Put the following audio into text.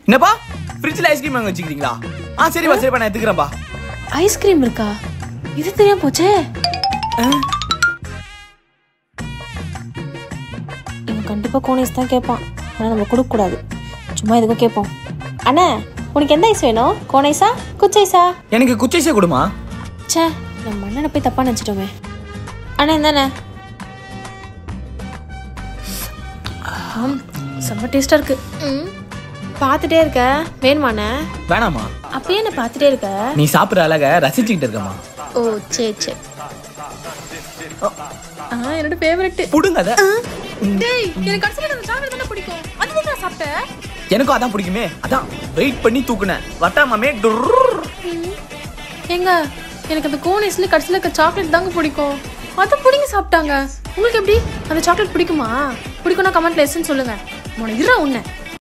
என்னப்பா ஃப்ரிட்ஜில் ஐஸ்கிரீம் வாங்க வச்சுக்கிறீங்களா ஆ சரிப்பா சரிப்பா நான் எடுத்துக்கிறேன்ப்பா ஐஸ்கிரீம் இருக்கா இது தெரியாம போச்சே இவன் கண்டிப்பா கோனைஸ் தான் கேட்பான் ஆனா நம்ம கொடுக்க கூடாது சும்மா எதுக்கும் கேட்போம் அண்ணா உனக்கு எந்த ஐஸ் வேணும் கோனைஸா குச்சைஸா எனக்கு குச்சைஸே கொடுமா ச்சே நம்ம அண்ணனை போய் தப்பா நினச்சிட்டோமே அண்ணா இந்தாண்ணே ஆம் செம்ம டேஸ்டா இருக்கு ம் பார்த்துட்டே இருக்க வேணுமாண்ணே வேணாமா அப்பயே என்ன பார்த்துட்டே இருக்க நீ சாப்பிட்ற அழக ரசிச்சுக்கிட்டு இருக்கமா ஓ சரி சரி ஆ என்னோட ஃபேவரட் புடுங்க அதை டேய் எனக்கு கடைசில அந்த சாக்லேட் தானே பிடிக்கும் அது நான் சாப்பிட்டேன் எனக்கும் அதான் பிடிக்குமே அதான் வெயிட் பண்ணி தூக்குனேன் வட்டாமாமே ஏங்க எனக்கு அந்த கோனைஸ்ல கடைசில இருக்க சாக்லேட் தாங்க பிடிக்கும் அதை பிடிங்க சாப்பிட்டாங்க உங்களுக்கு எப்படி அந்த சாக்லேட் பிடிக்குமா பிடிக்கும்னா கமெண்ட்ல எஸ்ன்னு சொல்லுங்க உன இற உன்ன